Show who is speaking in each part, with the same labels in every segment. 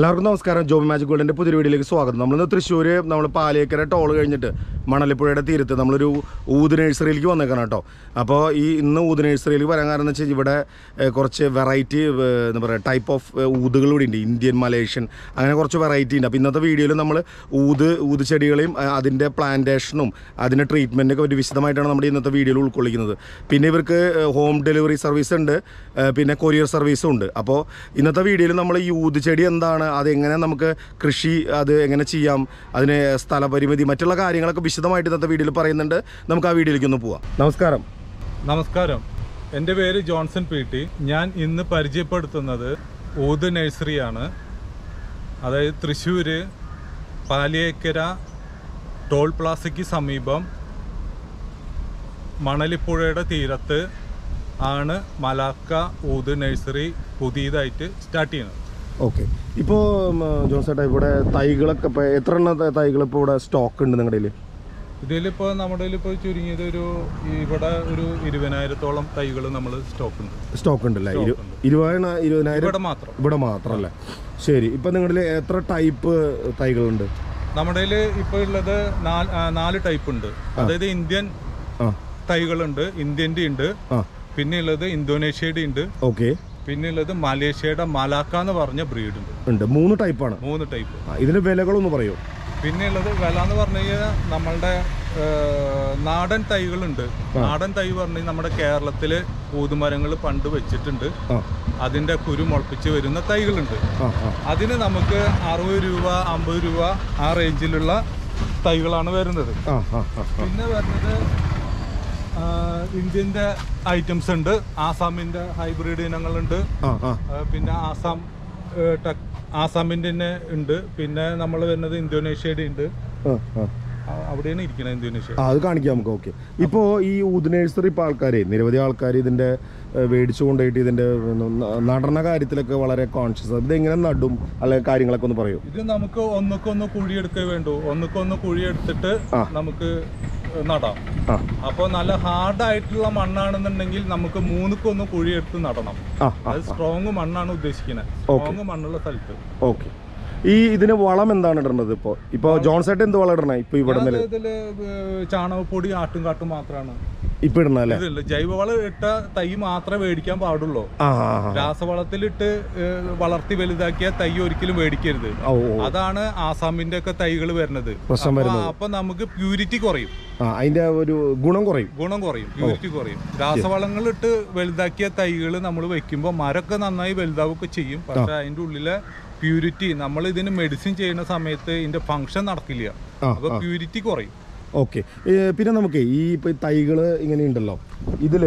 Speaker 1: എല്ലാവർക്കും നമസ്കാരം ജോബി മാജിക് ഗോൾഡിൻ്റെ പുതിയൊരു വീഡിയോയിലേക്ക് സ്വാഗതം നമ്മളിന്ന് തൃശ്ശൂർ നമ്മൾ പാലിയേക്കര ടോൾ കഴിഞ്ഞിട്ട് മണലിപ്പുഴയുടെ തീരത്ത് നമ്മളൊരു ഊത് നഴ്സറിയിലേക്ക് വന്നേക്കണം കേട്ടോ അപ്പോൾ ഈ ഇന്ന് ഊത് നഴ്സറിയിലേക്ക് വരാൻ കാരണം എന്ന് വെച്ചാൽ ഇവിടെ ഏഹ്, കുറച്ച് വെറൈറ്റി എന്താ പറയുക ടൈപ്പ് ഓഫ് ഊതുകൾ കൂടി ഉണ്ട് ഇന്ത്യൻ മലേഷ്യൻ അങ്ങനെ കുറച്ച് വെറൈറ്റി ഉണ്ട് അപ്പോൾ ഇന്നത്തെ വീഡിയോയിൽ നമ്മൾ ഊത് ഊത് ചെടികളെയും ആ, അതിൻ്റെ പ്ലാന്റേഷനും അതിൻ്റെ ട്രീറ്റ്മെൻറ്റൊക്കെ ഒരു വിശദമായിട്ടാണ് നമ്മുടെ ഇന്നത്തെ വീഡിയോയിൽ ഉൾക്കൊള്ളിക്കുന്നത് പിന്നെ ഇവർക്ക് ഹോം ഡെലിവറി സർവീസ് ഉണ്ട് ഏഹ്, പിന്നെ കൊറിയർ സർവീസും ഉണ്ട് അപ്പോൾ ഇന്നത്തെ വീഡിയോയിൽ നമ്മൾ ഈ ഊത് ചെടി എന്താണ് അത് എങ്ങനെ നമുക്ക് കൃഷി അത് എങ്ങനെ ചെയ്യാം അതിന് സ്ഥലപരിമിതി മറ്റുള്ള കാര്യങ്ങളൊക്കെ വിശദമായിട്ട് ഇന്നത്തെ വീഡിയോയിൽ പറയുന്നുണ്ട് നമുക്ക് ആ വീഡിയോയിലേക്ക് ഒന്ന് പോവാം നമസ്കാരം
Speaker 2: നമസ്കാരം എൻ്റെ പേര് ജോൺസൺ പി ടി ഞാൻ ഇന്ന് പരിചയപ്പെടുത്തുന്നത് ഊത് നഴ്സറിയാണ് അതായത് തൃശ്ശൂർ പാലിയേക്കര ടോൾ പ്ലാസയ്ക്ക് സമീപം മണലിപ്പുഴയുടെ തീരത്ത് ആണ് മലാക്ക ഊത് നഴ്സറി പുതിയതായിട്ട് സ്റ്റാർട്ട് ചെയ്യുന്നത്
Speaker 1: ഓക്കെ ഇപ്പോൾ ജോൺ ചേട്ടാ ഇവിടെ തൈകളൊക്കെ ഇപ്പോൾ എത്ര എണ്ണ തൈകൾ ഇപ്പോൾ ഇവിടെ സ്റ്റോക്ക് ഉണ്ട് നിങ്ങളുടെ കയ്യിൽ
Speaker 2: ഇതിലിപ്പോൾ നമ്മുടെ ഇപ്പോൾ ചുരുങ്ങിയത് ഒരു ഇവിടെ ഒരു ഇരുപതിനായിരത്തോളം തൈകൾ നമ്മൾ സ്റ്റോക്ക് ഉണ്ട്
Speaker 1: സ്റ്റോക്ക് ഉണ്ടല്ലേ ഇരു ഇരുപതിന ഇരുപതിനായിരം
Speaker 2: ഇവിടെ മാത്രം
Speaker 1: ഇവിടെ മാത്രമല്ലേ ശരി ഇപ്പം നിങ്ങളിൽ എത്ര ടൈപ്പ് തൈകളുണ്ട്
Speaker 2: നമ്മുടെ ഇപ്പോൾ ഉള്ളത് നാല് ആ, നാല് ടൈപ്പ് ഉണ്ട് അതായത് ഇന്ത്യൻ
Speaker 1: ആ
Speaker 2: തൈകളുണ്ട് ഇന്ത്യൻ്റെ ഉണ്ട്
Speaker 1: ആ
Speaker 2: പിന്നെ ഉള്ളത് ഇന്തോനേഷ്യയുടെ ഉണ്ട്
Speaker 1: ഓക്കെ
Speaker 2: പിന്നെ ഉള്ളത് മലേഷ്യയുടെ മലാക്ക എന്ന് പറഞ്ഞ ബ്രീഡ് ഉണ്ട്
Speaker 1: ഉണ്ട് മൂന്ന് ടൈപ്പാണ്
Speaker 2: മൂന്ന് ടൈപ്പ്
Speaker 1: ആ ഇതിൻ്റെ വിലകളൊന്ന് പറയോ
Speaker 2: പിന്നെ ഉള്ളത് വില എന്ന് പറഞ്ഞു കഴിഞ്ഞാൽ നമ്മളുടെ ആ, നാടൻ തൈകളുണ്ട് നാടൻ തൈ പറഞ്ഞു കഴിഞ്ഞാൽ നമ്മുടെ കേരളത്തിൽ ഊതുമരങ്ങൾ പണ്ട് വെച്ചിട്ടുണ്ട്
Speaker 1: ആ
Speaker 2: അതിൻ്റെ കുരു മുളപ്പിച്ച് വരുന്ന തൈകളുണ്ട്
Speaker 1: ആ ആ
Speaker 2: അതിന് നമുക്ക് അറുപത് രൂപ അമ്പത് രൂപ ആ റേഞ്ചിലുള്ള തൈകളാണ് വരുന്നത്
Speaker 1: ആ ആ ആ
Speaker 2: പിന്നെ വരുന്നത് ആ, ഇന്ത്യൻ്റെ ഐറ്റംസ് ഉണ്ട് ആസാമിൻ്റെ ഹൈബ്രിഡ് ഇനങ്ങളുണ്ട്
Speaker 1: ആ ആ
Speaker 2: ആ, പിന്നെ ആസാം ഏ, ടെക് ആസാമിൻ്റെ തന്നെ ഉണ്ട് പിന്നെ നമ്മൾ വരുന്നത് ഇന്തോനേഷ്യയുടെ ഉണ്ട്
Speaker 1: ആ ആ
Speaker 2: ആ, അവിടെയാണ് ഇരിക്കുന്നത് ഇന്തോനേഷ്യ
Speaker 1: ആ അത് കാണിക്കാം നമുക്ക് ഓക്കെ ഇപ്പോൾ ഈ ഊത് നഴ്സറി ഇപ്പോൾ ആൾക്കാരെ നിരവധി ആൾക്കാർ ഇതിൻ്റെ ഏഹ്, മേടിച്ചു കൊണ്ടുപോയിട്ട് ഇതിൻ്റെ ന- നടന കാര്യത്തിലൊക്കെ വളരെ കോൺഷ്യസ് ഇതെങ്ങനെ നടും അല്ലെങ്കിൽ കാര്യങ്ങളൊക്കെ ഒന്ന് പറയൂ
Speaker 2: ഇത് നമുക്ക് ഒന്നുക്കൊന്ന് കുഴിയെടുക്കേ വേണ്ടൂ ഒന്നുക്കൊന്ന് കുഴിയെടുത്തിട്ട്
Speaker 1: ആ.
Speaker 2: നമുക്ക് നടാം
Speaker 1: ആ
Speaker 2: അപ്പോൾ നല്ല ഹാർഡായിട്ടുള്ള മണ്ണാണെന്നുണ്ടെങ്കിൽ നമുക്ക് മൂന്നുക്കൊന്ന് കുഴിയെടുത്ത് നടണം
Speaker 1: ആ ആ
Speaker 2: അത് സ്ട്രോങ് മണ്ണാണ് ഉദ്ദേശിക്കുന്നത് സ്ട്രോങ് മണ്ണുള്ള സ്ഥലത്ത്
Speaker 1: ഓക്കെ ഈ ഇതിന് വളം എന്താണ് ഇടേണ്ടത് ഇപ്പോൾ ഇപ്പോൾ ജോൺസേട്ട് എന്ത് വളം ഇടണേ ഇപ്പോൾ ഇവിടെ നില
Speaker 2: ഇതില് ചാണകപ്പൊടി ആട്ടും കാട്ടും മാത്രമാണ്
Speaker 1: ഇപ്പം ഇടണ അല്ലേ
Speaker 2: ഇതില്ല ജൈവവളം ഇട്ട തൈ മാത്രമേ മേടിക്കാൻ പാടുള്ളൂ
Speaker 1: ആ ആ ആ.
Speaker 2: രാസവളത്തിലിട്ട് ഏഹ്, വളർത്തി വലുതാക്കിയ തൈ ഒരിക്കലും മേടിക്കരുത്
Speaker 1: ഓ ഓ
Speaker 2: അതാണ് ആസാമിന്റെ ഒക്കെ തൈകൾ വരുന്നത്
Speaker 1: പ്രശ്നം
Speaker 2: അപ്പൊ അപ്പൊ നമുക്ക് പ്യൂരിറ്റി കുറയും
Speaker 1: ആ അതിൻ്റെ ഒരു ഗുണം കുറയും
Speaker 2: ഗുണം കുറയും പ്യൂരിറ്റി കുറയും രാസവളങ്ങൾ ഇട്ട് വലുതാക്കിയ തൈകൾ നമ്മൾ വെക്കുമ്പോൾ മരമൊക്കെ നന്നായി വലുതാവുകയൊക്കെ ചെയ്യും പക്ഷെ അതിന്റെ ഉള്ളിലെ പ്യൂരിറ്റി നമ്മൾ ഇതിന് മെഡിസിൻ ചെയ്യുന്ന സമയത്ത് ഇതിന്റെ ഫങ്ഷൻ നടക്കില്ല
Speaker 1: ആ,
Speaker 2: അപ്പൊ പ്യൂരിറ്റി കുറയും
Speaker 1: ഓക്കെ പിന്നെ നമുക്ക് ഈ ഇപ്പോൾ തൈകൾ ഇങ്ങനെ ഉണ്ടല്ലോ ഇതിൽ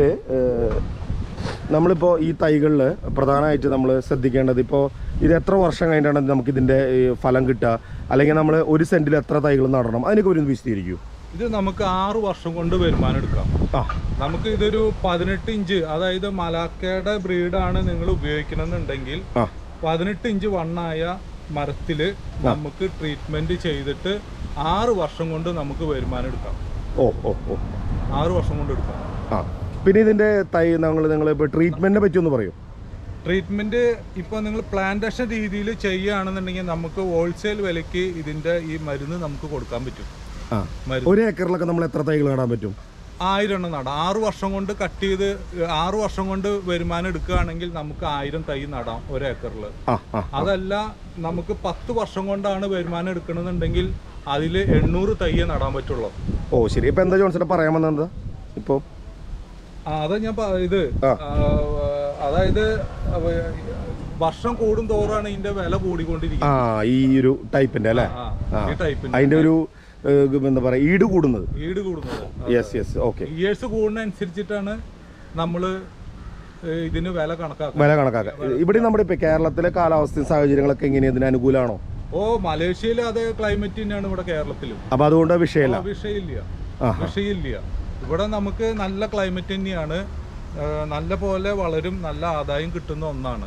Speaker 1: നമ്മളിപ്പോൾ ഈ തൈകളിൽ പ്രധാനമായിട്ട് നമ്മൾ ശ്രദ്ധിക്കേണ്ടത് ഇപ്പോൾ ഇത് എത്ര വർഷം കഴിഞ്ഞിട്ടാണ് നമുക്ക് ഇതിൻ്റെ ഫലം കിട്ടുക അല്ലെങ്കിൽ നമ്മൾ ഒരു സെൻറ്റിൽ എത്ര തൈകൾ നടണം അതിനൊക്കെ ഒരു വിശദീകരിക്കൂ
Speaker 2: ഇത് നമുക്ക് ആറ് വർഷം കൊണ്ട് വരുമാനം എടുക്കാം
Speaker 1: ആ
Speaker 2: നമുക്ക് ഇതൊരു പതിനെട്ട് ഇഞ്ച് അതായത് മലാക്കയുടെ ബ്രീഡാണ് നിങ്ങൾ ഉപയോഗിക്കണമെന്നുണ്ടെങ്കിൽ
Speaker 1: ആ
Speaker 2: പതിനെട്ട് ഇഞ്ച് വണ്ണായ മരത്തിൽ നമുക്ക് ട്രീറ്റ്മെന്റ് ചെയ്തിട്ട് ആറ് വർഷം കൊണ്ട് നമുക്ക് വരുമാനം എടുക്കാം
Speaker 1: ഓ ഓ ഓ
Speaker 2: ആറ് വർഷം കൊണ്ട് എടുക്കാം
Speaker 1: ആ പിന്നെ ഇതിൻ്റെ തൈ നമ്മൾ നിങ്ങൾ ഇപ്പോൾ ട്രീറ്റ്മെൻറ്റിനെ പറ്റി ഒന്ന് പറയൂ
Speaker 2: ട്രീറ്റ്മെന്റ് ഇപ്പോൾ നിങ്ങൾ പ്ലാന്റേഷൻ രീതിയിൽ ചെയ്യുകയാണെന്നുണ്ടെങ്കിൽ നമുക്ക് ഹോൾസെയിൽ വിലയ്ക്ക് ഇതിന്റെ ഈ മരുന്ന് നമുക്ക് കൊടുക്കാൻ പറ്റും
Speaker 1: ആ
Speaker 2: മരുന്ന്
Speaker 1: ഒരു ഏക്കറിലൊക്കെ നമ്മൾ എത്ര തൈകൾ നടാൻ പറ്റും
Speaker 2: ആയിരം എണ്ണം നടാം ആറ് വർഷം കൊണ്ട് കട്ട് ചെയ്ത് ആറ് വർഷം കൊണ്ട് വരുമാനം എടുക്കുകയാണെങ്കിൽ നമുക്ക് ആയിരം തൈ നടാം ഒരേക്കറിൽ
Speaker 1: ആ ആ
Speaker 2: അതല്ല നമുക്ക് പത്ത് വർഷം കൊണ്ടാണ് വരുമാനം എടുക്കണമെന്നുണ്ടെങ്കിൽ അതിൽ എണ്ണൂറ് തയ്യേ നടാൻ പറ്റുള്ളൂ
Speaker 1: ഓ ശരി ഇപ്പം എന്താ ജോൺസേട്ടാ പറയാൻ വന്നത് ഇപ്പോൾ
Speaker 2: ആ, അതാ ഞാൻ പ- ഇത്
Speaker 1: ആ.
Speaker 2: ആ, അതായത് അവ- വർഷം കൂടും തോറാണ് ഇതിന്റെ വില കൂടിക്കൊണ്ടിരിക്കുന്നത്
Speaker 1: ആ ഈ ഒരു ടൈപ്പിൻ്റെ അല്ലേ
Speaker 2: ആ,
Speaker 1: ആ.
Speaker 2: ഈ ടൈപ്പിന്
Speaker 1: അതിൻ്റെ ഒരു ഏഹ്, എന്താ പറയുക ഈട് കൂടുന്നത്
Speaker 2: ഈട് കൂടുന്നത്
Speaker 1: യെസ് യെസ് ഓക്കെ
Speaker 2: ഇയേഴ്സ് കൂടുന്ന അനുസരിച്ചിട്ടാണ് നമ്മള് ഏ, ഇതിന് വില കണക്കാക്കുന്നത്
Speaker 1: വില കണക്കാക്കാം ഇവിടെ നമ്മുടെ ഇപ്പൊ കേരളത്തിലെ കാലാവസ്ഥയും സാഹചര്യങ്ങളൊക്കെ എങ്ങനെയാ ഇതിന് അനുകൂലമാണോ
Speaker 2: ഓ മലേഷ്യയിൽ അതേ ക്ലൈമറ്റ് തന്നെയാണ് ഇവിടെ കേരളത്തിലും
Speaker 1: അപ്പൊ അതുകൊണ്ട് വിഷയമല്ല
Speaker 2: ആ, വിഷയമില്ല
Speaker 1: ആ.
Speaker 2: വിഷയമില്ല ഇവിടെ നമുക്ക് നല്ല ക്ലൈമറ്റ് തന്നെയാണ് ആ, നല്ല പോലെ വളരും നല്ല ആദായം കിട്ടുന്ന ഒന്നാണ്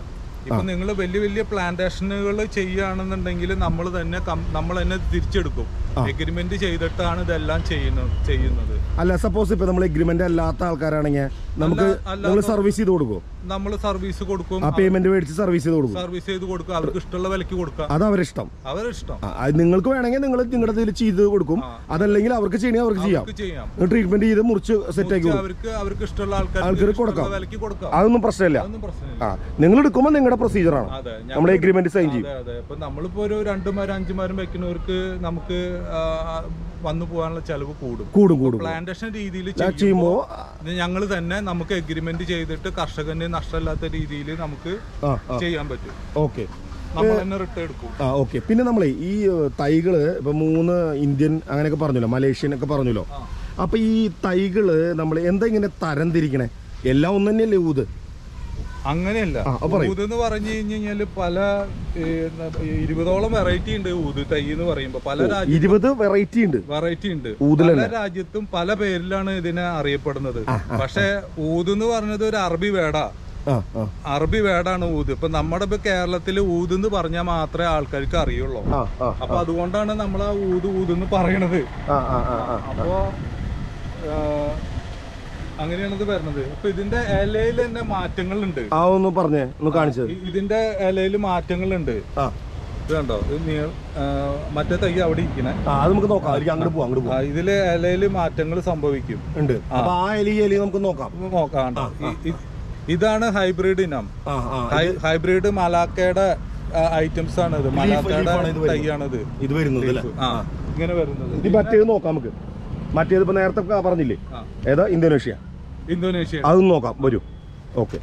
Speaker 2: ഇപ്പൊ നിങ്ങൾ വലിയ വലിയ പ്ലാന്റേഷനുകൾ ചെയ്യുകയാണെന്നുണ്ടെങ്കിൽ നമ്മൾ തന്നെ നമ്മൾ തന്നെ തിരിച്ചെടുക്കും എഗ്രിമെന്റ് ചെയ്തിട്ടാണ് ഇതെല്ലാം ചെയ്യുന്നത് ചെയ്യുന്നത്
Speaker 1: അല്ല സപ്പോസ് ഇപ്പൊ നമ്മൾ എഗ്രിമെന്റ് അല്ലാത്ത ആൾക്കാരാണെങ്കിൽ നമുക്ക്
Speaker 2: അല്ല,
Speaker 1: നിങ്ങൾ സർവീസ് ചെയ്ത് കൊടുക്കും
Speaker 2: നമ്മൾ സർവീസ് കൊടുക്കും
Speaker 1: ആ പേയ്മെന്റ് മേടിച്ച് സർവീസ് ചെയ്ത് കൊടുക്കും
Speaker 2: സർവീസ് ചെയ്ത് കൊടുക്കും അവർക്ക് ഇഷ്ടമുള്ള വിലക്ക് കൊടുക്കാം
Speaker 1: അത് അവരിഷ്ടം
Speaker 2: അവരിഷ്ടം
Speaker 1: ആ, അത് നിങ്ങൾക്ക് വേണമെങ്കിൽ നിങ്ങൾ നിങ്ങളുടെ ഇതിൽ ചെയ്ത് കൊടുക്കും അതല്ലെങ്കിൽ അവർക്ക് ചെയ്യണമെങ്കിൽ അവർക്ക് ചെയ്യാം
Speaker 2: അവർക്ക് ചെയ്യാം
Speaker 1: ട്രീറ്റ്മെന്റ് ചെയ്ത് മുറിച്ച് സെറ്റ് ആക്കി കൊടുക്കും
Speaker 2: അവർക്ക് അവർക്ക് ഇഷ്ടമുള്ള ആൾക്കാർക്ക്
Speaker 1: ആൾക്കാർക്ക്
Speaker 2: ഇഷ്ടമുള്ള
Speaker 1: കൊടുക്കാം.
Speaker 2: വിലക്ക് കൊടുക്കാം
Speaker 1: അതൊന്നും പ്രശ്നമില്ല
Speaker 2: അതൊന്നും പ്രശ്നമില്ല
Speaker 1: ആ നിങ്ങൾ എടുക്കുമ്പോൾ നിങ്ങളുടെ പ്രൊസീജിയറാണ്
Speaker 2: അതെ ഞാൻ-
Speaker 1: നമ്മൾ എഗ്രിമെന്റ് സൈൻ ചെയ്യും
Speaker 2: അതെ അതെ ഇപ്പൊ നമ്മളിപ്പോ ഒരു രണ്ടു മരം അഞ്ചു മരം വെക്കുന്നവർക്ക് നമുക്ക് ആ, വന്നു പോകാനുള്ള ചെലവ് കൂടും
Speaker 1: കൂടും കൂടും
Speaker 2: പ്ലാന്റേഷൻ രീതിയിൽ
Speaker 1: ചെയ്യുമ്പോൾ
Speaker 2: ഞങ്ങൾ തന്നെ നമുക്ക് എഗ്രിമെന്റ് ചെയ്തിട്ട് കർഷകന് നഷ്ടമില്ലാത്ത രീതിയിൽ നമുക്ക്
Speaker 1: ആ ആ
Speaker 2: ചെയ്യാൻ പറ്റും
Speaker 1: ഓക്കെ
Speaker 2: നമ്മൾ തന്നെ റിട്ടേൺ എടുക്കും
Speaker 1: ആ ഓക്കെ പിന്നെ നമ്മളെ ഈ ഏഹ്, തൈകള് ഇപ്പൊ മൂന്ന് ഇന്ത്യൻ അങ്ങനെയൊക്കെ പറഞ്ഞല്ലോ മലേഷ്യൻ ഒക്കെ പറഞ്ഞല്ലോ
Speaker 2: ആ.
Speaker 1: അപ്പൊ ഈ തൈകള് നമ്മൾ എന്താ ഇങ്ങനെ തരം തിരിക്കണേ എല്ലാം ഒന്ന് തന്നെയല്ലേ ഊത്
Speaker 2: അങ്ങനെയല്ല
Speaker 1: ആ, അത് പറയൂ.
Speaker 2: ഊത് എന്ന് പറഞ്ഞു കഴിഞ്ഞാല് പല ഏ, ന- ഇരുപതോളം വെറൈറ്റി ഉണ്ട് ഊത് തൈ എന്ന് പറയുമ്പോ പല രാജ്യ
Speaker 1: ഇരുപത് വെറൈറ്റി ഉണ്ട്
Speaker 2: വെറൈറ്റി ഉണ്ട്
Speaker 1: ഊതിൽ
Speaker 2: പല രാജ്യത്തും പല പേരിലാണ് ഇതിനെ അറിയപ്പെടുന്നത് പക്ഷെ ഊത് എന്ന് പറഞ്ഞത് ഒരു അറബി വേടാ
Speaker 1: ആ ആ
Speaker 2: അറബി വേടാണ് ഊത് ഇപ്പൊ നമ്മുടെ ഇപ്പൊ കേരളത്തിൽ ഊത് എന്ന് പറഞ്ഞാൽ മാത്രമേ ആൾക്കാർക്ക് അറിയുള്ളൂ
Speaker 1: ആ ആ
Speaker 2: അപ്പൊ അതുകൊണ്ടാണ് നമ്മൾ ആ ഊത് ഊത് എന്ന് പറയണത്
Speaker 1: ആ ആ ആ ആ
Speaker 2: അപ്പോ ആ, അങ്ങനെയാണ് ഇത് വരുന്നത് ഇപ്പൊ ഇതിന്റെ ഇലയിൽ തന്നെ മാറ്റങ്ങളുണ്ട്
Speaker 1: ആ ഒന്ന് പറഞ്ഞേ ഒന്ന് കാണിച്ചത്
Speaker 2: ഇ- ഇതിന്റെ ഇലയിൽ മാറ്റങ്ങളുണ്ട്
Speaker 1: ആ
Speaker 2: ഇത് കണ്ടോ ഇത് നീ ആ, മറ്റേ തൈ അവിടെ ഇരിക്കണേ
Speaker 1: ആ അത് നമുക്ക് നോക്കാം അതിലേക്ക് അങ്ങോട്ട് പോവാം അങ്ങോട്ട്
Speaker 2: ആ,
Speaker 1: പോവാം
Speaker 2: ഇതില് ഇലയിൽ മാറ്റങ്ങൾ സംഭവിക്കും
Speaker 1: ഉണ്ട് അപ്പൊ ആ എലി എലി നമുക്ക് നോക്കാം
Speaker 2: ഇത് നോക്കാം കണ്ടോ? ഈ- ഇ- ഇതാണ് ഹൈബ്രിഡ് ഇനം
Speaker 1: ആ ആ
Speaker 2: ഹൈ- ഹൈബ്രിഡ് മലാക്കയുടെ ഐറ്റംസ് ആണ് ഇത് മലാക്കയുടെ
Speaker 1: leaf ആണ് ഇത് വരുന്നത്.
Speaker 2: തൈയാണിത്
Speaker 1: ഇത് വരുന്നത് അല്ലേ
Speaker 2: ആ ഇങ്ങനെ വരുന്നത്
Speaker 1: ഇത് മറ്റേത് നോക്കാം നമുക്ക് മറ്റേത് ഇപ്പൊ നേരത്തെ പറഞ്ഞില്ലേ
Speaker 2: ആ.
Speaker 1: ഏതാ ഇന്തോനേഷ്യ
Speaker 2: ഇന്തോനേഷ്യ
Speaker 1: അതൊന്ന് നോക്കാം വരൂ ഓക്കെ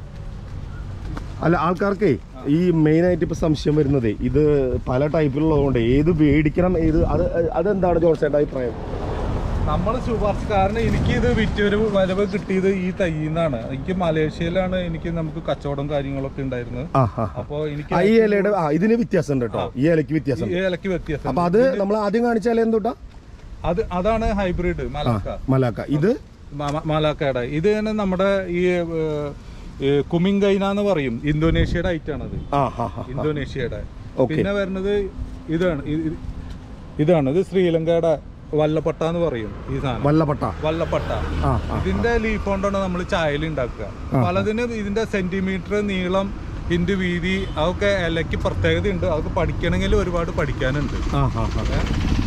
Speaker 1: അല്ല ആൾക്കാർക്കേ ഈ മെയിൻ ആയിട്ട് ഇപ്പൊ സംശയം വരുന്നത് ഇത് പല ടൈപ്പിലുള്ളതുകൊണ്ട് ഏത് മേടിക്കണം ഏത് അത് അതെന്താണ് ജോൺസേട്ട അഭിപ്രായം
Speaker 2: നമ്മൾ ശുപാർശ കാരണം എനിക്ക് ഇത് വിറ്റൊരു വരവ് കിട്ടിയത് ഈ തൈന്നാണ് എനിക്ക് മലേഷ്യയിലാണ് എനിക്ക് നമുക്ക് കച്ചവടം കാര്യങ്ങളൊക്കെ ഉണ്ടായിരുന്നത്
Speaker 1: ആ ആ
Speaker 2: അപ്പോ എനിക്ക്
Speaker 1: ആ, ഈ ഇലയുടെ ആ ഇതിന് വ്യത്യാസം ഉണ്ട് കേട്ടോ ഈ ഇലയ്ക്ക് വ്യത്യാസം
Speaker 2: ഈ ഇലക്ക് വ്യത്യാസം
Speaker 1: അപ്പൊ അത് നമ്മൾ ആദ്യം കാണിച്ചാൽ എന്തുട്ടാ
Speaker 2: അത് അതാണ് ഹൈബ്രിഡ് മലാക്ക
Speaker 1: മലാക്ക ഇത്
Speaker 2: മ- മലാക്കയുടെ ഇത് തന്നെ നമ്മുടെ ഈ ഏഹ്, ഏഹ്, കുമിങ്കൈന എന്ന് പറയും ഇന്തോനേഷ്യയുടെ ഐറ്റാണത്
Speaker 1: ആ ഹാ ഹാ
Speaker 2: ഇന്തോനേഷ്യയുടെ
Speaker 1: Okay.
Speaker 2: പിന്നെ വരുന്നത് ഇതാണ് ഇത് ഇത് ഇതാണ് ഇത് ശ്രീലങ്കയുടെ വല്ലപ്പട്ട എന്ന് പറയും ഈ സാധനം
Speaker 1: വല്ലപ്പട്ട
Speaker 2: വല്ലപ്പട്ട
Speaker 1: ആ ആ
Speaker 2: ഇതിന്റെ ലീഫ് കൊണ്ടാണ് നമ്മൾ ചായൽ ഉണ്ടാക്കുക പലതിനും ഇതിന്റെ സെന്റിമീറ്റർ നീളം ഇന്റെ വീതി അതൊക്കെ ഇലയ്ക്ക് പ്രത്യേകതയുണ്ട് അതൊക്കെ പഠിക്കണമെങ്കിൽ ഒരുപാട് പഠിക്കാനുണ്ട്
Speaker 1: ആ ആ ആ
Speaker 2: ഏ?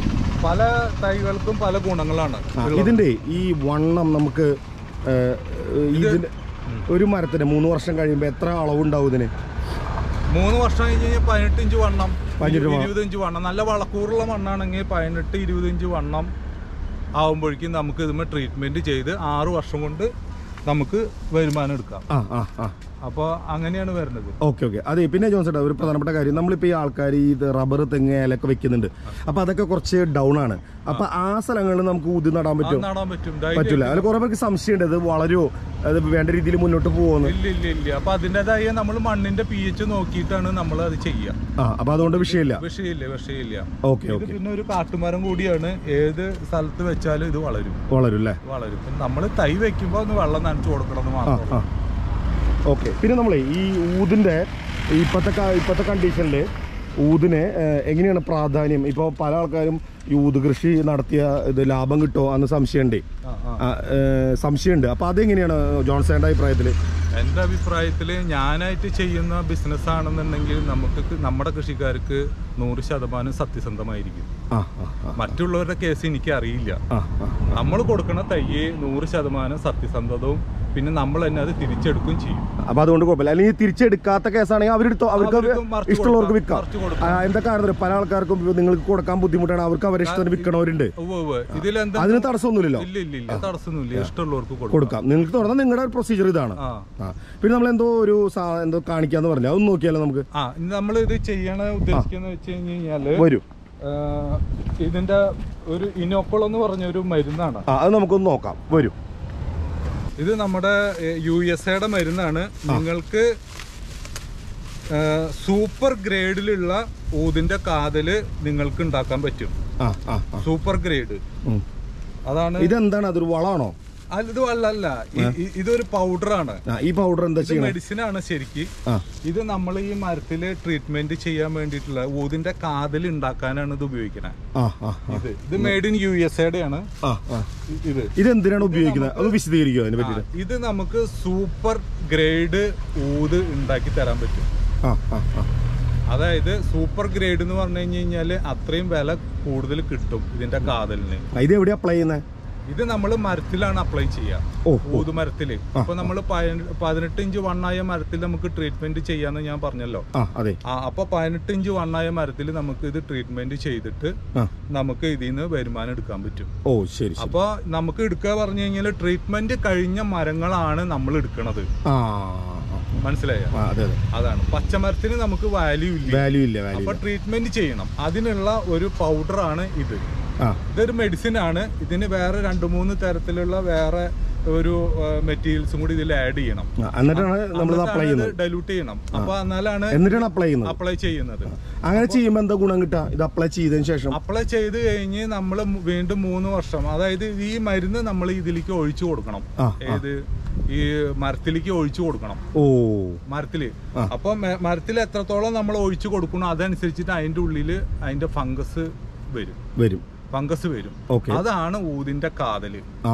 Speaker 2: പല തൈകൾക്കും പല ഗുണങ്ങളാണ്
Speaker 1: ആ, ഇതിന്റെ ഈ വണ്ണം നമുക്ക് ഏ, ഇതിന് ഒരു മരത്തിന് മൂന്ന് വർഷം കഴിയുമ്പോ എത്ര അളവുണ്ടാവും ഇതിന്
Speaker 2: മൂന്ന് വർഷം കഴിഞ്ഞ് കഴിഞ്ഞാൽ പതിനെട്ട് ഇഞ്ച് വണ്ണം
Speaker 1: പതിനെട്ട് വണ്ണം.
Speaker 2: ഇരുപത് ഇഞ്ച് വണ്ണം നല്ല വളക്കൂറുള്ള മണ്ണാണെങ്കിൽ പതിനെട്ട് ഇരുപത് ഇഞ്ച് വണ്ണം ആവുമ്പോഴേക്കും നമുക്ക് ഇതുമ്മേ ട്രീറ്റ്മെന്റ് ചെയ്ത് ആറ് വർഷം കൊണ്ട് നമുക്ക് വരുമാനം എടുക്കാം
Speaker 1: ആ ആ ആ
Speaker 2: അപ്പോൾ അങ്ങനെയാണ് വരുന്നത്
Speaker 1: ഓക്കെ ഓക്കെ അതെ പിന്നെ ജോൺസേട്ടാ ഒരു പ്രധാനപ്പെട്ട കാര്യം നമ്മളിപ്പോൾ ഈ ആൾക്കാർ ഈ റബ്ബർ തെങ്ങ് ഏലൊക്കെ വെക്കുന്നുണ്ട് അപ്പൊ അതൊക്കെ കുറച്ച് ഡൗൺ ആണ് അപ്പൊ ആ സ്ഥലങ്ങളിൽ നമുക്ക് ഊതി നടാൻ
Speaker 2: അത്
Speaker 1: പറ്റുമോ
Speaker 2: നടാൻ പറ്റും
Speaker 1: പറ്റൂല അതിൽ കുറെ പേർക്ക് സംശയമുണ്ട് ഇത് വളരുമോ അത് വേണ്ട രീതിയിൽ മുന്നോട്ട് പോകുമെന്ന്
Speaker 2: ഇല്ല ഇല്ല ഇല്ല അപ്പൊ അതിൻ്റെതായ നമ്മൾ മണ്ണിന്റെ പി എച്ച് നോക്കിയിട്ടാണ് നമ്മൾ അത് ചെയ്യുക
Speaker 1: ആ അപ്പൊ അതുകൊണ്ട് വിഷയമില്ല
Speaker 2: വിഷയമില്ല വിഷയമില്ല
Speaker 1: ഓക്കെ
Speaker 2: ഇത്
Speaker 1: ഓക്കെ
Speaker 2: പിന്നെ ഒരു കാട്ടുമരം കൂടിയാണ് ഏത് സ്ഥലത്ത് വെച്ചാലും ഇത് വളരും
Speaker 1: വളരും അല്ലേ
Speaker 2: വളരും നമ്മൾ തൈ വെക്കുമ്പോൾ ഒന്ന് വെള്ളം നനച്ചു കൊടുക്കണം എന്ന്
Speaker 1: ആ
Speaker 2: മാത്രം
Speaker 1: ആ ഓക്കെ പിന്നെ നമ്മളെ ഈ ഊതിൻ്റെ ഇപ്പോഴത്തെ ക- ഇപ്പോഴത്തെ കണ്ടീഷനിൽ ഊതിന് ഏഹ്, എങ്ങനെയാണ് പ്രാധാന്യം ഇപ്പോൾ പല ആൾക്കാരും ഈ ഊത് കൃഷി നടത്തിയ ഇത് ലാഭം കിട്ടുമോ അന്ന് സംശയമുണ്ട്
Speaker 2: ആ, ആ.
Speaker 1: ആ, ഏഹ്, സംശയമുണ്ട് അപ്പോൾ അതെങ്ങനെയാണ് ജോൺസേൻ്റെ അഭിപ്രായത്തിൽ
Speaker 2: എൻ്റെ അഭിപ്രായത്തിൽ ഞാനായിട്ട് ചെയ്യുന്ന ബിസിനസ് ആണെന്നുണ്ടെങ്കിൽ നമുക്ക് ക- നമ്മുടെ കൃഷിക്കാർക്ക് നൂറ് ശതമാനം സത്യസന്ധമായിരിക്കും
Speaker 1: ആ ആ ആ
Speaker 2: മറ്റുള്ളവരുടെ കേസ് എനിക്ക് അറിയില്ല
Speaker 1: ആ ആ
Speaker 2: നമ്മൾ കൊടുക്കുന്ന തയ്യെ നൂറ് ശതമാനം സത്യസന്ധതവും പിന്നെ നമ്മൾ തന്നെ അത് തിരിച്ചെടുക്കുകയും ചെയ്യും
Speaker 1: അപ്പോൾ അതുകൊണ്ട് കുഴപ്പമില്ല അല്ലെങ്കിൽ തിരിച്ചെടുക്കാത്ത കേസാണെങ്കിൽ അവരെടുത്തോ അവർക്ക് അത്
Speaker 2: അവർക്ക് മറിച്ച്
Speaker 1: ഇഷ്ടമുള്ളവർക്ക്
Speaker 2: കൊടുക്കാം,
Speaker 1: വിൽക്കാം
Speaker 2: മറിച്ച് കൊടുക്കാം.
Speaker 1: ആ, എന്താ കാരണം അറിയോ? പല ആൾക്കാർക്കും ഇപ്പൊ നിങ്ങൾക്ക് കൊടുക്കാൻ ബുദ്ധിമുട്ടാണ് അവർക്ക് അവരെ ഇഷ്ടത്തിന് വിൽക്കണവരുണ്ട്
Speaker 2: ഉവ്വ് ഉവ്വ്. ഇതിലെന്താ
Speaker 1: അതിന് തടസ്സമൊന്നുമില്ലല്ലോ
Speaker 2: ഇല്ല ഇല്ല ഇല്ല തടസ്സമൊന്നുമില്ല ഇഷ്ടമുള്ളവർക്ക് കൊടുക്കാം
Speaker 1: കൊടുക്കാം നിങ്ങൾക്ക് തുടർന്നാൽ നിങ്ങളുടെ പ്രൊസീജിയർ ഇതാണ്
Speaker 2: ആ
Speaker 1: ആ പിന്നെ നമ്മൾ എന്തോ ഒരു സാ എന്തോ കാണിക്കാന്ന് പറഞ്ഞു അതൊന്ന് നോക്കിയാലോ നമുക്ക്
Speaker 2: ആ നമ്മൾ ഇത് ചെയ്യണ ഉദ്ദേശിക്കുന്ന വെച്ച് കഴിഞ്ഞ് കഴിഞ്ഞാല്
Speaker 1: വരും
Speaker 2: ആ, ഇതിന്റെ ഒരു ഇനോക്കോൾ എന്ന് പറഞ്ഞ ഒരു മരുന്നാണ്
Speaker 1: ആ അത് നമുക്കൊന്ന് നോക്കാം വരും
Speaker 2: ഇത് നമ്മുടെ യു എസ് എയുടെ മരുന്നാണ് നിങ്ങൾക്ക് ആ, സൂപ്പർ ഗ്രേഡിലുള്ള ഊതിന്റെ കാതല് നിങ്ങൾക്ക് ഉണ്ടാക്കാൻ പറ്റും
Speaker 1: ആ ആ ആ
Speaker 2: സൂപ്പർ ഗ്രേഡ്
Speaker 1: ഉം.
Speaker 2: അതാണ്
Speaker 1: ഇതെന്താണ് അതൊരു വളമാണോ
Speaker 2: അല്ല, ഇത് വെള്ളമല്ല ഇ- ഇ- ഇതൊരു പൗഡറാണ്
Speaker 1: ആ ഈ പൗഡർ എന്താ
Speaker 2: ഇത്
Speaker 1: ചെയ്യണം
Speaker 2: മെഡിസിൻ ആണ് ശരിക്ക്
Speaker 1: ആ
Speaker 2: ഇത് നമ്മൾ ഈ മരത്തില് ട്രീറ്റ്മെന്റ് ചെയ്യാൻ വേണ്ടിയിട്ടുള്ള ഊതിന്റെ കാതിൽ ഉണ്ടാക്കാനാണ് ഇത് ഉപയോഗിക്കുന്നത്
Speaker 1: ആ ആ ആ
Speaker 2: ഇത് ഇത് മെയ്ഡ് ഇൻ യു എസ് എയുടെ ആണ്
Speaker 1: ആ ആ
Speaker 2: ഇ- ഇത്
Speaker 1: ഇതെന്തിനാണ് ഉപയോഗിക്കുന്നത് അത് വിശദീകരിക്കുമോ അതിനെ പറ്റിയിട്ട്
Speaker 2: ആ, ഇത് നമുക്ക് സൂപ്പർ ഗ്രേഡ് ഊത് ഉണ്ടാക്കി തരാൻ പറ്റും
Speaker 1: ആ ആ ആ
Speaker 2: അതായത് സൂപ്പർ ഗ്രേഡ് എന്ന് പറഞ്ഞു കഴിഞ്ഞ് കഴിഞ്ഞാല് അത്രയും വില കൂടുതൽ കിട്ടും ഇതിന്റെ കാതലിന്
Speaker 1: ആ, ഇത് എവിടെ അപ്ലൈ ചെയ്യുന്നത്
Speaker 2: ഇത് നമ്മൾ മരത്തിലാണ് അപ്ലൈ ചെയ്യുക
Speaker 1: ഓ
Speaker 2: ഊത് മരത്തില് ഇപ്പൊ നമ്മൾ പതിനെട്ട് ഇഞ്ച് വണ്ണായ മരത്തിൽ നമുക്ക് ട്രീറ്റ്മെന്റ് ചെയ്യാന്ന് ഞാൻ പറഞ്ഞല്ലോ
Speaker 1: ആ അതെ
Speaker 2: ആ അപ്പൊ പതിനെട്ട് ഇഞ്ച് വണ്ണായ മരത്തിൽ നമുക്ക് ഇത് ട്രീറ്റ്മെന്റ് ചെയ്തിട്ട്
Speaker 1: ആ
Speaker 2: നമുക്ക് ഇതിൽ നിന്ന് വരുമാനം എടുക്കാൻ പറ്റും
Speaker 1: ഓ ശരി ശരി
Speaker 2: അപ്പൊ നമുക്ക് എടുക്കുക പറഞ്ഞു കഴിഞ്ഞാൽ ട്രീറ്റ്മെന്റ് കഴിഞ്ഞ മരങ്ങളാണ് നമ്മൾ എടുക്കുന്നത്
Speaker 1: ആ
Speaker 2: മനസ്സിലായ
Speaker 1: ആ അതെ അതെ
Speaker 2: അതാണ് പച്ചമരത്തിന് നമുക്ക് വാല്യൂ ഇല്ല
Speaker 1: വാല്യൂ ഇല്ല വാല്യൂ
Speaker 2: അപ്പൊ ട്രീറ്റ്മെന്റ് ചെയ്യണം അതിനുള്ള ഒരു പൗഡറാണ് ഇത്
Speaker 1: ആ
Speaker 2: ഇതൊരു മെഡിസിൻ ആണ് ഇതിന് വേറെ രണ്ട് മൂന്ന് തരത്തിലുള്ള വേറെ ഒരു മെറ്റീരിയൽസും കൂടി ഇതിൽ ആഡ് ചെയ്യണം
Speaker 1: ആ, എന്നിട്ടാണ് നമ്മൾ അപ്ലൈ ചെയ്യുന്നത്
Speaker 2: ഡൈലൂട്ട് ചെയ്യണം അപ്പൊ എന്നാലാണ്
Speaker 1: എന്നിട്ടാണ് അപ്ലൈ ചെയ്യുന്നത്
Speaker 2: അപ്ലൈ ചെയ്യുന്നത്
Speaker 1: അങ്ങനെ ചെയ്യുമ്പോൾ എന്താ ഗുണം കിട്ടുക ഇത് അപ്ലൈ ചെയ്തതിന് ശേഷം
Speaker 2: അപ്ലൈ ചെയ്ത് കഴിഞ്ഞ് നമ്മൾ വീണ്ടും മൂന്ന് വർഷം അതായത് ഈ മരുന്ന് നമ്മൾ ഇതിലേക്ക് ഒഴിച്ചു കൊടുക്കണം
Speaker 1: ആ,
Speaker 2: ഏത് ഈ മരത്തിലേക്ക് ഒഴിച്ചു കൊടുക്കണം
Speaker 1: ഓ
Speaker 2: മരത്തില്
Speaker 1: ആ.
Speaker 2: അപ്പൊ മ- മരത്തിൽ എത്രത്തോളം നമ്മൾ ഒഴിച്ചു കൊടുക്കണം അതനുസരിച്ചിട്ട് അതിന്റെ ഉള്ളില് അതിന്റെ ഫംഗസ് വരും
Speaker 1: വരും
Speaker 2: ഫംഗസ് വരും
Speaker 1: ഓക്കെ
Speaker 2: അതാണ് ഊതിന്റെ കാതല്
Speaker 1: ആ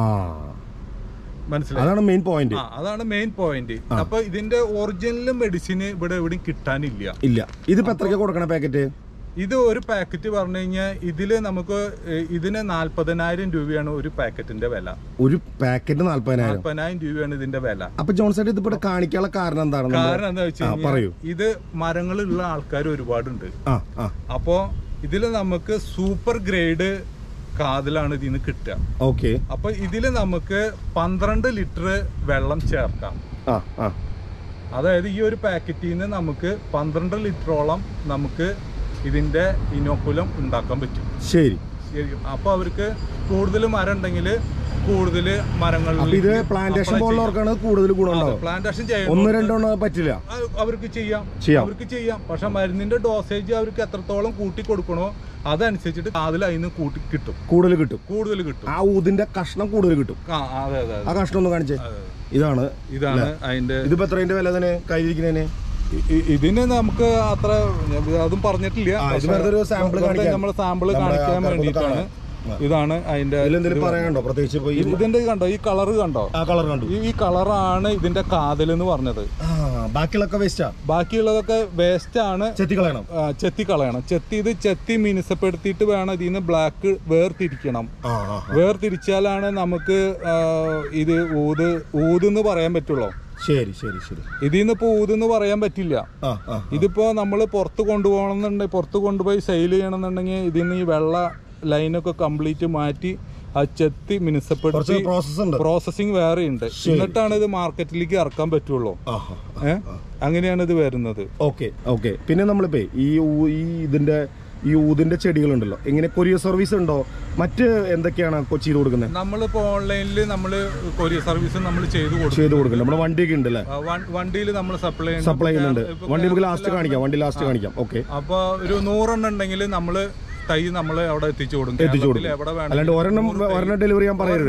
Speaker 2: മനസ്സിലായി
Speaker 1: അതാണ് മെയിൻ പോയിന്റ്
Speaker 2: ആ അതാണ് മെയിൻ പോയിന്റ് അപ്പൊ ഇതിന്റെ ഒറിജിനൽ മെഡിസിൻ ഇവിടെ എവിടെയും കിട്ടാനില്ല
Speaker 1: ഇല്ല ഇതിപ്പോ എത്രയ്ക്ക് കൊടുക്കണ പാക്കറ്റ്
Speaker 2: ഇത് ഒരു പാക്കറ്റ് പറഞ്ഞു കഴിഞ്ഞാൽ ഇതില് നമുക്ക് ഏ, ഇതിന് നാല്പതിനായിരം രൂപയാണ് ഒരു പാക്കറ്റിന്റെ വില
Speaker 1: ഒരു പാക്കറ്റ് നാല്പതിനായിരം
Speaker 2: നാല്പതിനായിരം രൂപയാണ് ഇതിന്റെ വില
Speaker 1: അപ്പൊ ജോൺസൺ ഇത് ഇവിടെ കാണിക്കാനുള്ള കാരണം എന്താണ് നമ്മള്-
Speaker 2: കാരണം എന്താ വെച്ച്
Speaker 1: ആ,
Speaker 2: കഴിഞ്ഞാൽ
Speaker 1: പറയൂ
Speaker 2: ഇത് മരങ്ങളുള്ള ആൾക്കാർ ഒരുപാടുണ്ട്
Speaker 1: ആ ആ
Speaker 2: അപ്പോ ഇതില് നമുക്ക് സൂപ്പർ ഗ്രേഡ് കാതിലാണ് ഇതിന് കിട്ടുക
Speaker 1: ഓക്കെ
Speaker 2: അപ്പൊ ഇതില് നമുക്ക് പന്ത്രണ്ട് ലിറ്റർ വെള്ളം ചേർക്കാം
Speaker 1: ആ ആ
Speaker 2: അതായത് ഈ ഒരു പാക്കറ്റിൽ നിന്ന് നമുക്ക് പന്ത്രണ്ട് ലിറ്ററോളം നമുക്ക് ഇതിന്റെ ഇനോക്കുലം ഉണ്ടാക്കാൻ പറ്റും
Speaker 1: ശരി
Speaker 2: ശരി അപ്പൊ അവർക്ക് കൂടുതൽ മരം ഉണ്ടെങ്കിൽ കൂടുതൽ മരങ്ങൾ
Speaker 1: അപ്പൊ ഇത് പ്ലാന്റേഷൻ പോലുള്ളവർക്കാണ് കൂടുതൽ ഗുണം ഉണ്ടാവും
Speaker 2: പ്ലാന്റേഷൻ ചെയ്യണം
Speaker 1: ഒന്ന് രണ്ടെണ്ണം പറ്റില്ല
Speaker 2: അ- അവർക്ക് ചെയ്യാം
Speaker 1: ചെയ്യാം.
Speaker 2: അവർക്ക് ചെയ്യാം പക്ഷെ മരുന്നിന്റെ ഡോസേജ് അവർക്ക് എത്രത്തോളം കൂട്ടി കൊടുക്കണോ അതനുസരിച്ചിട്ട് കാതിൽ അതിന് കൂട്ടി കിട്ടും
Speaker 1: കൂടുതൽ കിട്ടും
Speaker 2: കൂടുതൽ കിട്ടും
Speaker 1: ആ ഊതിന്റെ കഷ്ണം കൂടുതൽ കിട്ടും
Speaker 2: ആ അതെ അതെ
Speaker 1: ആ കഷ്ണം ഒന്ന് കാണിച്ചേ
Speaker 2: അതെ.
Speaker 1: ഇതാണ്
Speaker 2: ഇതാണ് അതിന്റെ
Speaker 1: ഇതിപ്പോ എത്രതിന്റെ വില തന്നെ കയ്യിലിരിക്കുന്നതിന്
Speaker 2: ഇ- ഇ- ഇതിന് നമുക്ക് അത്ര ഞാൻ അതും പറഞ്ഞിട്ടില്ല
Speaker 1: ആ, ഇത് വെറുതെ ഒരു sample കാണിക്കാൻ.
Speaker 2: നമ്മൾ സാമ്പിൾ
Speaker 1: നമ്മുടെ
Speaker 2: കാണിക്കാൻ
Speaker 1: ആൾക്കാർക്ക്
Speaker 2: വേണ്ടിയിട്ടാണ് ഇതാണ് അതിന്റെ
Speaker 1: ഇതിലെന്തെങ്കിലും പറയാനുണ്ടോ പ്രത്യേകിച്ച് ഇപ്പൊ ഈ
Speaker 2: ഇത് ഇതിന്റെ കണ്ടോ ഈ കളർ കണ്ടോ
Speaker 1: ആ കളർ കണ്ടു
Speaker 2: ഈ ഈ കളറാണ് ഇതിന്റെ കാതൽ എന്ന് പറഞ്ഞത്
Speaker 1: ആ ബാക്കിയുള്ളൊക്കെ വേസ്റ്റാ
Speaker 2: ബാക്കിയുള്ളതൊക്കെ വേസ്റ്റ് ആണ്
Speaker 1: ചെത്തി കളയണം
Speaker 2: ആ, ചെത്തി കളയണം ചെത്തി ഇത് ചെത്തി മിനുസപ്പെടുത്തിയിട്ട് വേണം ഇതിൽ നിന്ന് ബ്ലാക്ക് വേർതിരിക്കണം
Speaker 1: ആ ആ
Speaker 2: വേർതിരിച്ചാലാണ് നമുക്ക് ആ, ഇത് ഊത് ഊതെന്ന് പറയാൻ പറ്റുള്ളൂ
Speaker 1: ശരി ശരി ശരി
Speaker 2: ഇതിൽ നിന്ന് ഇപ്പോൾ ഊതെന്ന് പറയാൻ പറ്റില്ല
Speaker 1: ആ ആ
Speaker 2: ഇതിപ്പോ നമ്മൾ പുറത്ത് കൊണ്ടുപോകണമെന്നുണ്ടെങ്കിൽ പുറത്ത് കൊണ്ടുപോയി സെയിൽ ചെയ്യണമെന്നുണ്ടെങ്കിൽ ഇതിൽ നിന്ന് ഈ വെള്ള ലൈനൊക്കെ കംപ്ലീറ്റ് മാറ്റി അത് ചെത്തി
Speaker 1: കുറച്ച്
Speaker 2: മിനുസപ്പെടുത്തി
Speaker 1: പ്രോസസ് ഉണ്ട്
Speaker 2: പ്രോസസ്സിങ് വേറെ ഉണ്ട് എന്നിട്ടാണ് ഇത് മാർക്കറ്റിലേക്ക് ഇറക്കാൻ പറ്റുള്ളൂ
Speaker 1: ആ ആ
Speaker 2: ഏഹ് അങ്ങനെയാണ് ഇത് വരുന്നത്
Speaker 1: ഓക്കെ ഓക്കെ പിന്നെ നമ്മളിപ്പോ ഈ ഊ- ഈ ഇതിന്റെ ഈ ഊതിന്റെ ചെടികളുണ്ടല്ലോ എങ്ങനെ കൊറിയർ സർവീസ് ഉണ്ടോ മറ്റ് എന്തൊക്കെയാണ് കൊ- ചെയ്ത് കൊടുക്കുന്നത്
Speaker 2: നമ്മളിപ്പോ ഓൺലൈനിൽ നമ്മൾ കൊറിയർ സർവീസ് നമ്മൾ ചെയ്തു കൊടുക്കും
Speaker 1: ചെയ്ത് കൊടുക്കുന്നത് നമ്മുടെ വണ്ടിയൊക്കെ ഉണ്ട് അല്ലേ
Speaker 2: വണ്ടിയിൽ നമ്മൾ സപ്ലൈ
Speaker 1: സപ്ലൈ ചെയ്യുന്നുണ്ട് വണ്ടി നമുക്ക് ലാസ്റ്റ് കാണിക്കാം വണ്ടി ലാസ്റ്റ് കാണിക്കാം ഓക്കെ
Speaker 2: അപ്പൊ ഒരു നൂറെണ്ണം ഉണ്ടെങ്കിൽ നമ്മൾ തൈ നമ്മൾ അവിടെ എത്തിച്ചു കൊടുക്കും
Speaker 1: എത്തിച്ചു
Speaker 2: കേരളത്തിൽ
Speaker 1: കൊടുക്കും
Speaker 2: എവിടെ വേണം
Speaker 1: അല്ലാണ്ട് ഒരെണ്ണം ഒരെണ്ണം ഡെലിവറി ചെയ്യാൻ പറയരുത്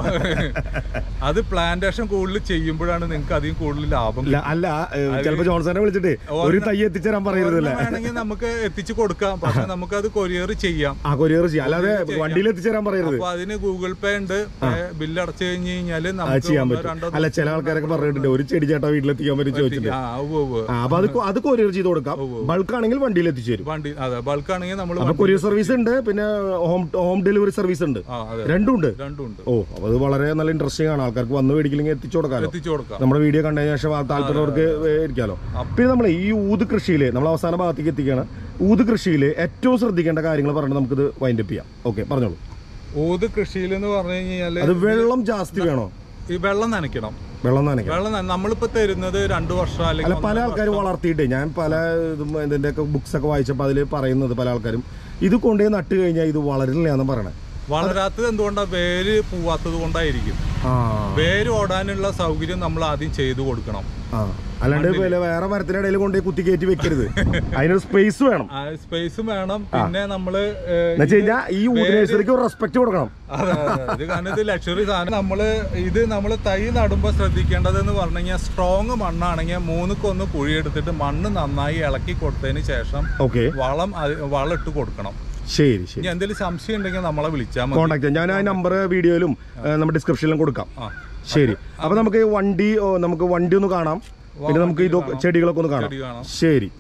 Speaker 2: അത് പ്ലാന്റേഷൻ കൂടുതൽ ചെയ്യുമ്പോഴാണ് നിങ്ങൾക്ക് അധികം കൂടുതൽ ലാഭം
Speaker 1: ഇല്ല, അല്ല ചിലപ്പോ ജോൺസനെ വിളിച്ചിട്ട് ഒരു തൈ എത്തിച്ചേരാൻ പറയരുതല്ലേ
Speaker 2: ഒരെണ്ണം വേണമെങ്കിൽ നമുക്ക് എത്തിച്ചു കൊടുക്കാം പക്ഷെ നമുക്കത് കൊറിയർ ചെയ്യാം
Speaker 1: ആ കൊറിയർ ചെയ്യാം അല്ലാതെ വണ്ടിയിൽ എത്തിച്ചേരാൻ പറയരുത്
Speaker 2: അപ്പൊ അതിന് ഗൂഗിൾ പേ ഉണ്ട് ബില്ല് അടച്ചു കഴിഞ്ഞ് കഴിഞ്ഞാല്
Speaker 1: അത്
Speaker 2: നമുക്ക്
Speaker 1: ചെയ്യാൻ
Speaker 2: ഒന്നോ
Speaker 1: പറ്റും
Speaker 2: രണ്ടോ
Speaker 1: അല്ല ചില ആൾക്കാരൊക്കെ പറഞ്ഞിട്ടുണ്ട് ഒരു ചെടി ചേട്ടാ വീട്ടിലെത്തിക്കാൻ പറ്റും ചോദിച്ചിട്ട്
Speaker 2: ആ ഉവ്വ് ഉവ്വ്.
Speaker 1: ആ അപ്പൊ അത് കൊ- അത് കൊറിയർ ചെയ്ത് കൊടുക്കാം ബൾക്ക് ആണെങ്കിൽ വണ്ടിയിൽ എത്തിച്ചു തരും
Speaker 2: വണ്ടി അതെ ബൾക്ക് ആണെങ്കിൽ നമ്മൾ
Speaker 1: അപ്പൊ കൊറിയർ സർവീസ് ഉണ്ട് പിന്നെ ഹോം ഹോം ഡെലിവറി സർവീസ് ഉണ്ട്
Speaker 2: ആ അതെ
Speaker 1: രണ്ടും ഉണ്ട്
Speaker 2: രണ്ടും ഉണ്ട്
Speaker 1: ഓ അപ്പൊ അത് വളരെ നല്ല ഇൻട്രസ്റ്റിംഗ് ആണ് ആൾക്കാർക്ക് വന്ന് മേടിക്കില്ലെങ്കിൽ എത്തിച്ചു കൊടുക്കാമല്ലോ
Speaker 2: എത്തിച്ചു കൊടുക്കാം
Speaker 1: നമ്മുടെ വീഡിയോ കണ്ടതിന് ശേഷം ആ താല്പര്യമുള്ളവർക്ക് ഇരിക്കാലോ പിന്നെ നമ്മൾ ഈ ഊത് കൃഷിയിൽ നമ്മൾ അവസാന ഭാഗത്തേക്ക് എത്തിക്കുകയാണ് ഊത് കൃഷിയിൽ ഏറ്റവും ശ്രദ്ധിക്കേണ്ട കാര്യങ്ങൾ പറഞ്ഞിട്ട് നമുക്കിത് വൈൻഡപ്പ് ചെയ്യാം ഓക്കെ പറഞ്ഞോളൂ
Speaker 2: ഊത് കൃഷിയിൽ എന്ന് പറഞ്ഞു കഴിഞ്ഞാല്
Speaker 1: അത് വെള്ളം ജാസ്തി വേണോ
Speaker 2: ഈ വെള്ളം നനയ്ക്കണം
Speaker 1: വെള്ളം നനയ്ക്കാം
Speaker 2: വെള്ളം നന- നമ്മളിപ്പോ തരുന്നത് രണ്ടു വർഷം
Speaker 1: അല്ല
Speaker 2: അല്ലെങ്കിൽ
Speaker 1: പല ആൾക്കാരും വളർത്തിയിട്ട് ഞാൻ പല ഇതും ഇതിന്റെ ഒക്കെ ബുക്സ് ഒക്കെ വായിച്ചപ്പോൾ അതിൽ പറയുന്നത് പല ആൾക്കാരും ഇത് കൊണ്ടുപോയി നട്ട് കഴിഞ്ഞാൽ ഇത് വളരില്ല എന്ന് പറയണേ
Speaker 2: വളരാത്തത് എന്തുകൊണ്ടാ വേര് പോവാത്തത് കൊണ്ടായിരിക്കും
Speaker 1: ആ
Speaker 2: വേര് ഓടാനുള്ള സൗകര്യം നമ്മൾ ആദ്യം ചെയ്തു കൊടുക്കണം
Speaker 1: ആ അല്ലാണ്ട് വല്ല- വേറെ മരത്തിന്റെ ഇടയിൽ കൊണ്ടുപോയി കുത്തി കയറ്റി വെക്കരുത് അതിനൊരു സ്പേസ് വേണം
Speaker 2: സ്പേസും വേണം പിന്നെ നമ്മള് ഏ,
Speaker 1: എന്ന് വെച്ച് കഴിഞ്ഞാൽ ഈ ഊത് നഴ്സറിക്ക് ഒരു റെസ്പെക്ട് കൊടുക്കണം
Speaker 2: അതെ, അതെ. ഇത് കാരണം ഇത് ലക്ഷറി സാധനം നമ്മള് ഇത് നമ്മൾ തൈ നടുമ്പോൾ ശ്രദ്ധിക്കേണ്ടത് എന്ന് പറഞ്ഞു കഴിഞ്ഞാൽ സ്ട്രോങ് മണ്ണാണെങ്കിൽ മൂന്നുക്കൊന്ന് കുഴിയെടുത്തിട്ട് മണ്ണ് നന്നായി ഇളക്കി കൊടുത്തതിന് ശേഷം
Speaker 1: ഓക്കെ
Speaker 2: വളം അത് വളം ഇട്ട് കൊടുക്കണം
Speaker 1: ശരി ശരി
Speaker 2: ഇനി എന്തെങ്കിലും സംശയം ഉണ്ടെങ്കിൽ നമ്മളെ വിളിച്ചാൽ മതി
Speaker 1: കോണ്ടാക്ട് ഞാൻ ആ നമ്പർ വീഡിയോയിലും നമ്മുടെ ഡിസ്ക്രിപ്ഷനിലും കൊടുക്കാം
Speaker 2: ആ
Speaker 1: ശരി അപ്പൊ നമുക്ക് ഈ വണ്ടി ഓ, നമുക്ക് വണ്ടി ഒന്ന് കാണാം പിന്നെ നമുക്ക് ഇത് ചെടികളൊക്കെ ഒന്ന് കാണാം
Speaker 2: ചെടി കാണാം
Speaker 1: ശരി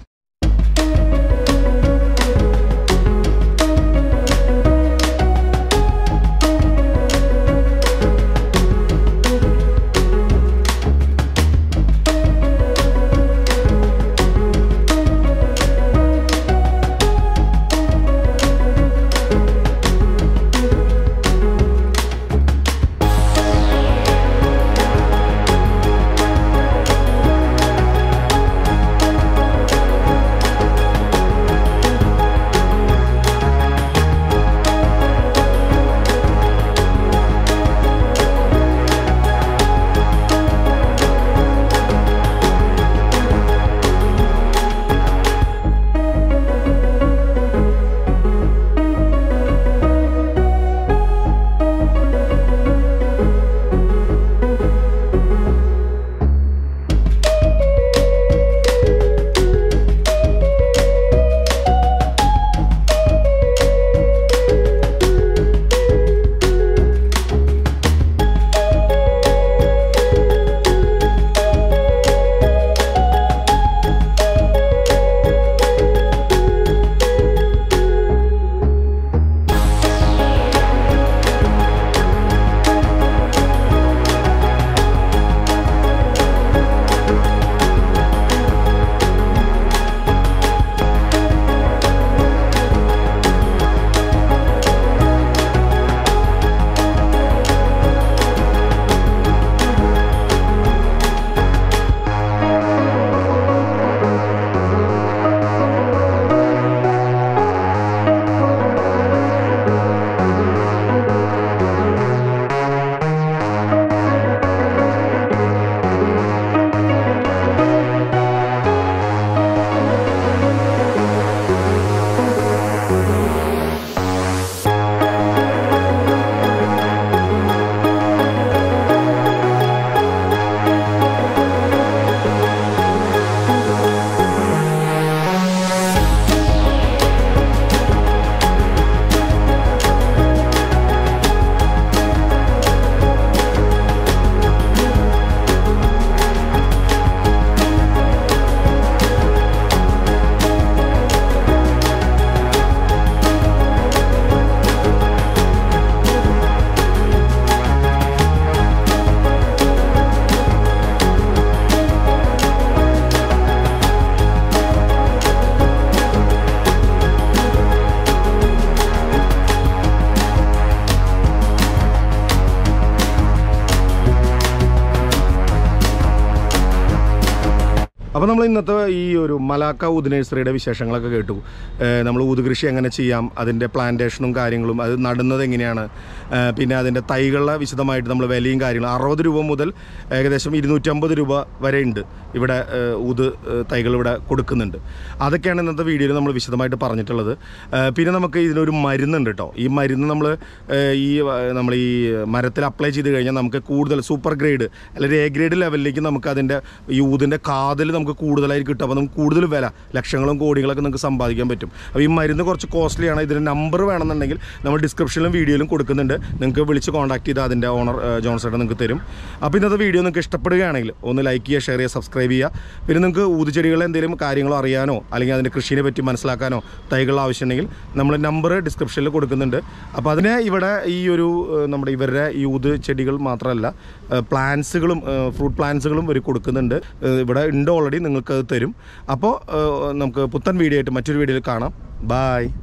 Speaker 1: അപ്പോൾ നമ്മൾ ഇന്നത്തെ ഈ ഒരു മലാക്ക ഊത് നഴ്സറിയുടെ വിശേഷങ്ങളൊക്കെ കേട്ടു നമ്മൾ ഊത് കൃഷി എങ്ങനെ ചെയ്യാം അതിൻ്റെ പ്ലാന്റേഷനും കാര്യങ്ങളും അത് നടുന്നത് എങ്ങനെയാണ് ഏഹ് പിന്നെ അതിൻ്റെ തൈകളുടെ വിശദമായിട്ട് നമ്മൾ വിലയും കാര്യങ്ങളും അറുപത് രൂപ മുതൽ ഏകദേശം ഇരുന്നൂറ്റമ്പത് രൂപ വരെ ഉണ്ട് ഇവിടെ ഏഹ് ഊത് ഏഹ് തൈകൾ ഇവിടെ കൊടുക്കുന്നുണ്ട് അതൊക്കെയാണ് ഇന്നത്തെ വീഡിയോയിൽ നമ്മൾ വിശദമായിട്ട് പറഞ്ഞിട്ടുള്ളത് ഏഹ് പിന്നെ നമുക്ക് ഇതിനൊരു മരുന്നുണ്ട് കേട്ടോ ഈ മരുന്ന് നമ്മൾ ഈ നമ്മൾ ഈ മരത്തിൽ അപ്ലൈ ചെയ്ത് കഴിഞ്ഞാൽ നമുക്ക് കൂടുതൽ സൂപ്പർ ഗ്രേഡ് അല്ലെങ്കിൽ എ ഗ്രേഡ് ലെവലിലേക്ക് നമുക്ക് അതിൻ്റെ ഈ ഊതിൻ്റെ കാതൽ നമുക്ക് കൂടുതലായി കിട്ടും അപ്പോൾ നമുക്ക് കൂടുതൽ വില ലക്ഷങ്ങളും കോടികളൊക്കെ നമുക്ക് സമ്പാദിക്കാൻ പറ്റും അപ്പോൾ ഈ മരുന്ന് കുറച്ച് കോസ്റ്റ്ലിയാണ് ഇതിൻ്റെ നമ്പർ വേണമെന്നുണ്ടെങ്കിൽ നമ്മൾ ഡിസ്ക്രിപ്ഷനിലും വീഡിയോയിലും കൊടുക്കുന്നുണ്ട് നിങ്ങൾക്ക് വിളിച്ച് കോൺടാക്ട് ചെയ്താൽ അതിൻ്റെ ഓണർ ജോൺസേട്ടൻ നിങ്ങൾക്ക് തരും അപ്പോൾ ഇന്നത്തെ വീഡിയോ നിങ്ങൾക്ക് ഇഷ്ടപ്പെടുകയാണെങ്കിൽ ഒന്ന് ലൈക്ക് ചെയ്യുക ഷെയർ ചെയ്യുക സബ്സ്ക്രൈബ് ചെയ്യുക പിന്നെ നിങ്ങൾക്ക് ഊതുചെടികളെ എന്തെങ്കിലും കാര്യങ്ങളോ അറിയാനോ അല്ലെങ്കിൽ അതിൻ്റെ കൃഷിയെ പറ്റി മനസ്സിലാക്കാനോ തൈകൾ ആവശ്യമുണ്ടെങ്കിൽ നമ്മൾ നമ്പർ ഡിസ്ക്രിപ്ഷനിൽ കൊടുക്കുന്നുണ്ട് അപ്പോൾ അതിനെ ഇവിടെ ഈ ഒരു ഏഹ്, നമ്മുടെ ഇവരുടെ ഈ ഊത് ചെടികൾ മാത്രമല്ല പ്ലാന്റ്സുകളും ഫ്രൂട്ട് പ്ലാന്റ്സുകളും ഇവർ കൊടുക്കുന്നുണ്ട് ഏഹ്, ഇവിടെ ഉണ്ട് ഓൾറെഡി നിങ്ങൾക്ക് അത് തരും അപ്പോൾ ഏഹ്, നമുക്ക് പുത്തൻ വീഡിയോ ആയിട്ട് മറ്റൊരു വീഡിയോയിൽ കാണാം ബായ്